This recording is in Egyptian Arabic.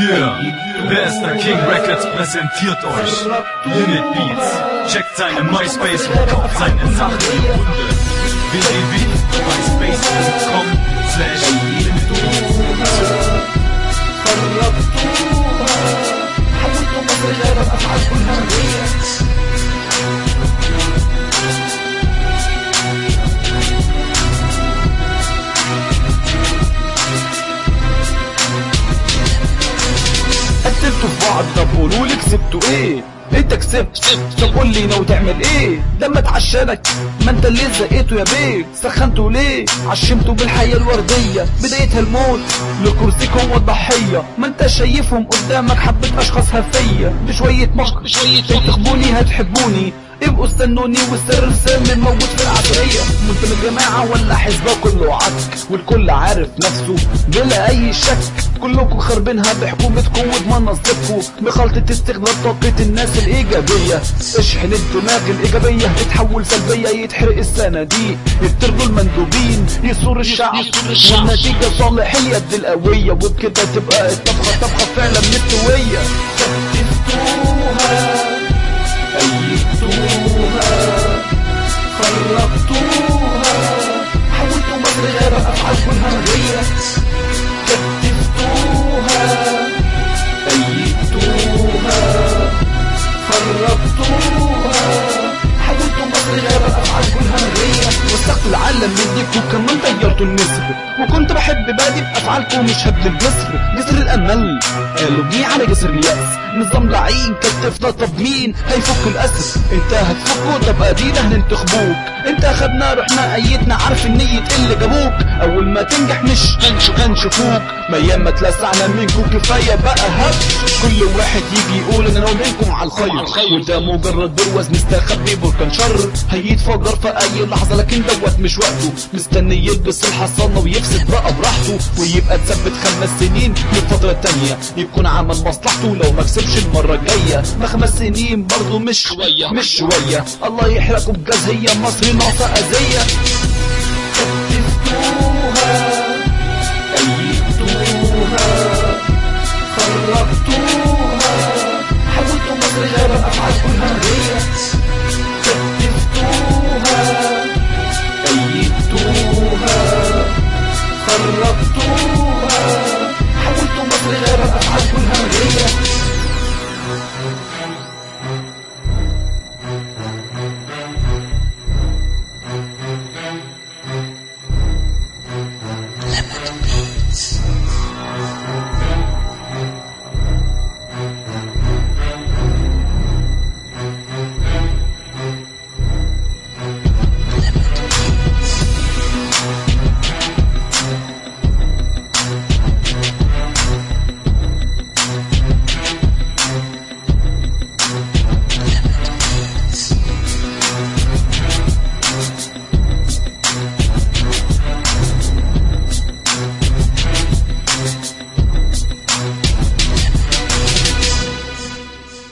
Yeah, Bester King Records präsentiert euch Limit Beats. Checkt seine MySpace und kauft seine Sachen im Bunde. www.myspace.com slash Limit Beats. قتلتوا في بعض طب قولوا لي كسبتوا ايه انت كسبت طب قول لي ناوي تعمل ايه لما اتعشانك ما انت اللي زقيته يا بيه سخنتوا ليه عشمتوا بالحياة الوردية بدايتها الموت لكرسيكم والضحية ما انت شايفهم قدامك حبة اشخاص هفية بشوية مخ بشوية تخبوني هتحبوني ابقوا استنوني والسر السام موجود في العصرية انت من الجماعة ولا حزبه كله عك والكل عارف نفسه بلا اي شك كلكم خربينها بحكومتكم وبمناصبكم بخلطة استغلال طاقة الناس الإيجابية اشحن الدماغ الإيجابية تتحول سلبية يتحرق الصناديق يطردوا المندوبين يثور الشعب والنتيجة صالح اليد القوية وبكده تبقى الطبخة طبخة فعلا مستوية كتفتوها أيدتوها خربتوها حولتوا مصر غير أفعالكم همجية كتفتوها أيدتوها خربتوها حولتوا مصر غير أفعالكم همجية وسخت العالم منك وكمان طيرتوا النسر وكنت بحب بادي بأفعالكم مش هبل الجسر جسر الأمل قالوا بيه على جسر اليأس نظام لعين كتفنا طب مين هيفك الأسر انت هتفكه طب ادينا هننتخبوك انت اخدنا رحنا ايدنا عارف النية اللي جابوك اول ما تنجح مش هنشوف هنشوفوك ما ياما اتلسعنا منكم كفاية بقى هب كل واحد يجي يقول انا منكم على الخير وده مجرد برواز مستخبي بركان شر هيتفجر في اي لحظة لكن دوت مش وقته مستني يلبس الحصانة ويفسد بقى براحته ويبقى تثبت خمس سنين للفترة التانية يكون عمل مصلحته لو ما كسبش المرة الجاية ما خمس سنين برضه مش شوية مش شوية الله يحرقكم بجاز هي مصر ناقصة أذية كتفتوها أيدتوها خربتوها حولتوا مصر غير أفعالكم همجية كتفتوها أيدتوها خربتوها حولتوا مصر غير أفعالكم همجية